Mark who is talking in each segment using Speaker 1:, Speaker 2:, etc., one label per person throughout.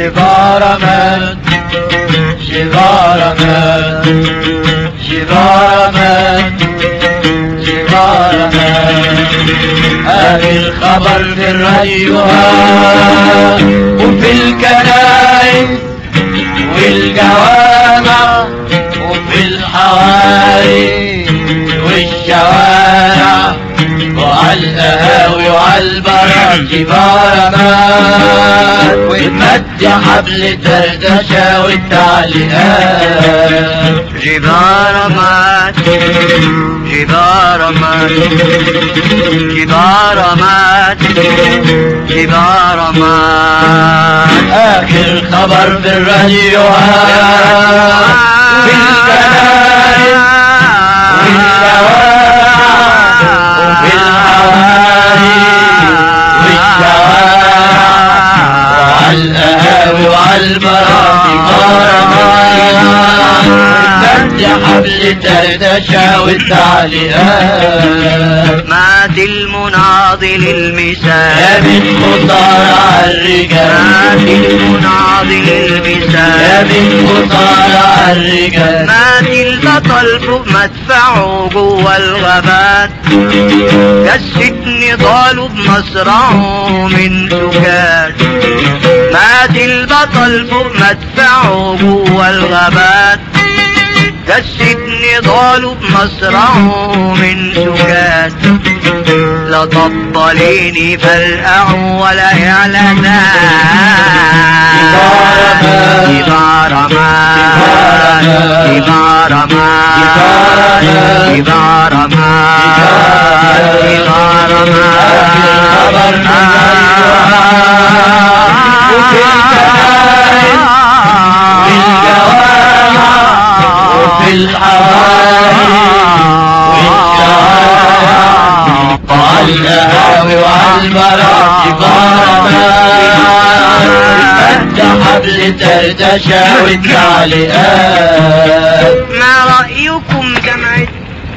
Speaker 1: شبارمت شبارمت شبارمت شبارمت آخر خبر في الراديوهات وفي الكنائس والجوامع وفي الحواري والشوارع وعلى القهاوي وعلى البرد جبارمات وتمد حبل دردشة والتعليقات
Speaker 2: جبارمات جبارمات جبارمات جبارمات
Speaker 1: آخر خبر في الراديوهات وفي الكنائس وفي الحواري والشوارع وعلى القهاوي وعلى البراطي مد حبل الدردشة والتعليقات
Speaker 2: مات المناضل
Speaker 1: يا
Speaker 2: المثال
Speaker 1: من مصارع
Speaker 2: مات
Speaker 1: الرجال
Speaker 2: المناضل
Speaker 1: يا
Speaker 2: المثال
Speaker 1: من مصارع الرجال
Speaker 2: مات البطل فوق مدفعه جوه الغابات كالسجن ضالوا بمصرعه من سكات مات البطل فوق مدفعه جوه الغابات كالسجن ضالوا بمصرعه من سكات لا طبليني فلقعوا ولا اعلانات إبارمان إبارمان إبارمان
Speaker 1: وفي الحواري والشوارع وعلى القهاوي وعلى البراطي مد حبل دردشة والتعليقات
Speaker 2: ما رأيكم جمعت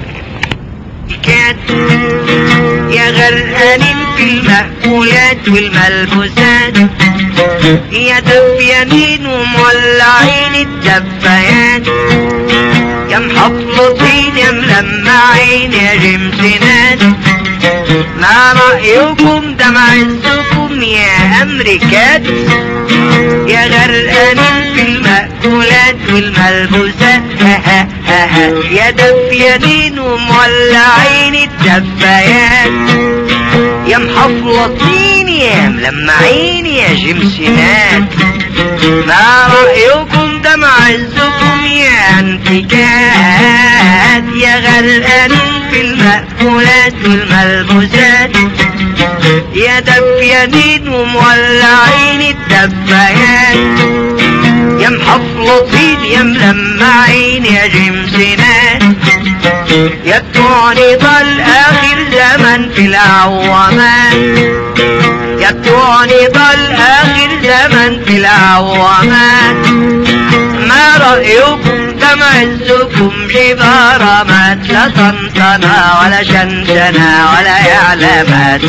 Speaker 2: كات يا غرقانين في المأكولات والملبوسات يا دفيانين ومولعين الدفايات يا محفظين يا ملمعين يا جمسنات ما رأيكم ده معزكم يا أمريكات يا غرقانين في المأكولات والملبوسات ها ها ها ها يا دفيانين ومولعين الدفايات يا محفلطين يا ملمعين يا جمسينات ما رأيكم ده معزكم يا انتكات يا غرقانين في المأكولات والملبوسات يا دفيانين ومولعين الدفايات يا محفلطين يا ملمعين يا جمسنات يا بتوع نضال آخر زمن في العوامات يا بتوع نضال آخر زمن في العوامات ما رأيكم ده معزكم جبارة ما لا طنطنة ولا شنشنة ولا إعلامات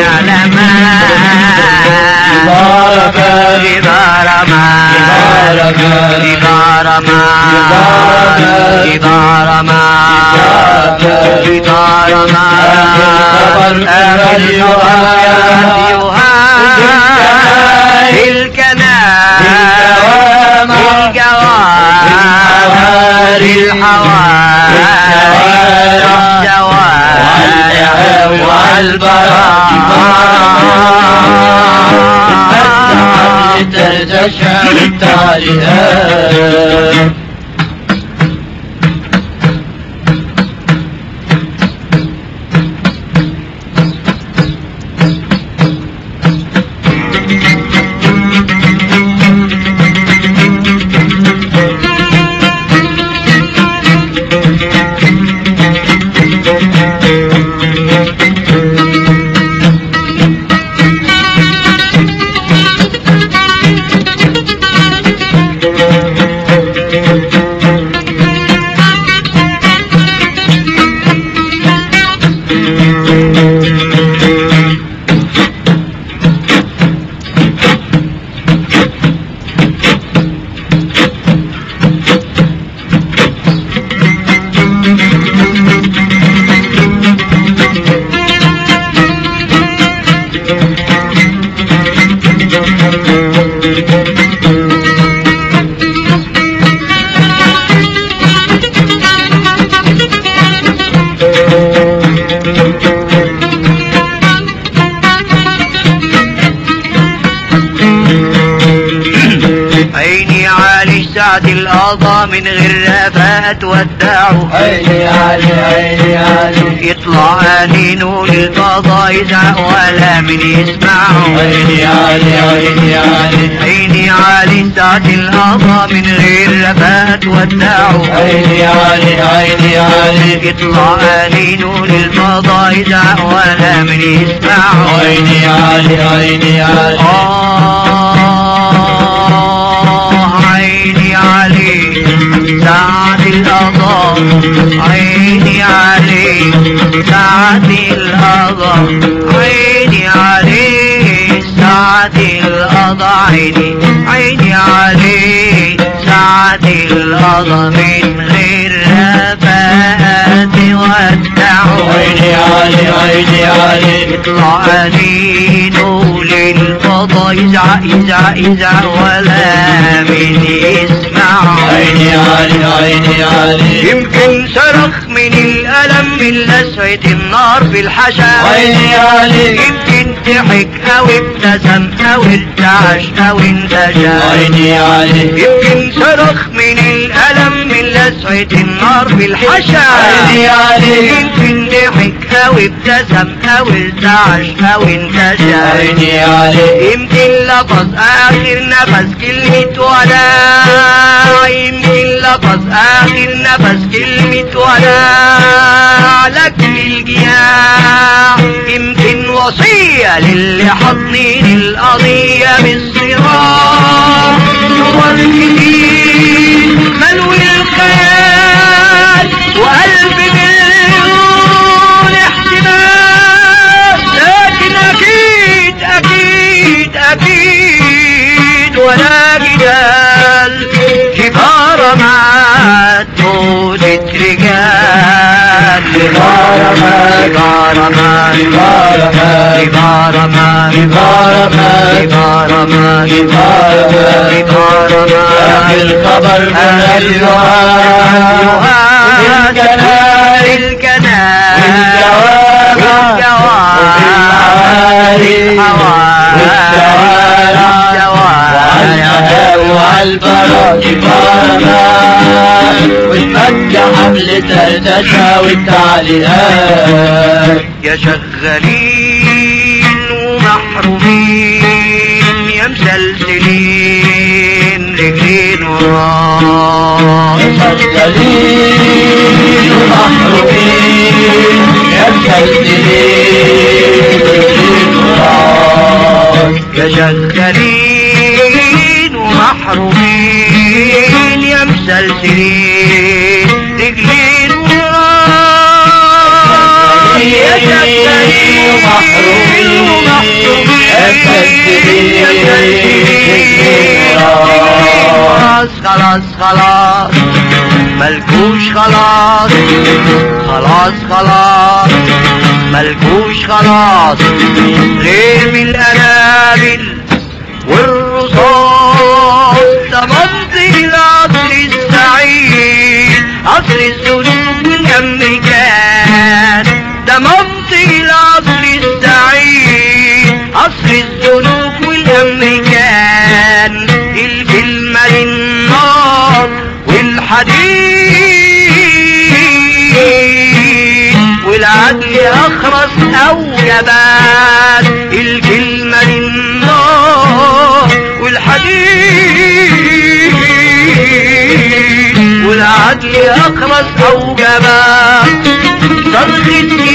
Speaker 2: استعلامات جبارة ما جبارة ما جبارة ما جبارة ما في الكنال الجوار الحواري الشوارع والبراء
Speaker 1: دردشة والتعليقات
Speaker 2: عيني علي سعد القضا من غير رفاقة ودعه
Speaker 1: عيني علي عيني علي
Speaker 2: يطلع انينه للقضا يزعق ولا من يسمعه
Speaker 1: عيني علي عيني علي
Speaker 2: عيني علي سعد القضا من غير رفاقة ودعه
Speaker 1: عيني علي عيني علي
Speaker 2: يطلع انينه للقضا يزعق ولا من يسمعه
Speaker 1: عيني علي عيني علي
Speaker 2: آه عيني علي سعد القضاء عيني علي سعد القضاء عيني علي سعد القضاء عيني عيني علي سعد القضاء من غير رفاقة ودعه
Speaker 1: عيني علي عيني علي
Speaker 2: يطلع أنينه للفضا يزعق يزعق يزعق ولا من يسمع
Speaker 1: عيني علي عيني علي
Speaker 2: يمكن صرخ من الألم من لسعة النار في الحشا
Speaker 1: عيني علي
Speaker 2: يمكن ضحك أو ابتسم أو ارتعش أو انتشى
Speaker 1: عيني علي
Speaker 2: يمكن صرخ من الألم من لسعة النار في الحشا
Speaker 1: عيني علي
Speaker 2: يمكن ضحك أو ابتسم أو ارتعش أو انتشى
Speaker 1: عيني علي
Speaker 2: يمكن لفظ آخر نفس كلمة وداع يمكن لفظ آخر نفس كلمة وداع لك للجياع يمكن وصية للي حاضنين القضية بالصراع صور كتير ملو الخيال وقلب مليون احتمال لكن أكيد أكيد أكيد ولا جدال كبار ما تودت رجال
Speaker 1: كبار ما-
Speaker 2: كبار ما
Speaker 1: كبار ما-
Speaker 2: كبار ما
Speaker 1: كبار ما-
Speaker 2: كبار ما
Speaker 1: كبار ما-
Speaker 2: كبار ما
Speaker 1: أخي الخبر من اليوم
Speaker 2: الكنال الكنال
Speaker 1: والجواب والبراء كبارنا وتمجى حمل ترتشى والتعليقات
Speaker 2: يا شغالين ومحرومين يا مسلسلين رجلين وراس
Speaker 1: مسجلين ومحرومين يا مسجلين
Speaker 2: يا شغالين ومحرومين يا مسلسلين رجلين وراس يا شغالين ومحرومين يا مسلسلين خلاص خلاص خلاص ملكوش خلاص خلاص خلاص ملكوش خلاص غير من الأنابل والرصاص ده منطق العصر السعيد عصر السلوك والأمريكان ده منطق العصر السعيد عصر السلوك والأمريكان الكلمة للنار والحديد والعدل أخرس أو جبان الكلمة للنار والحديد والعدل أخرس أو جبان صرخة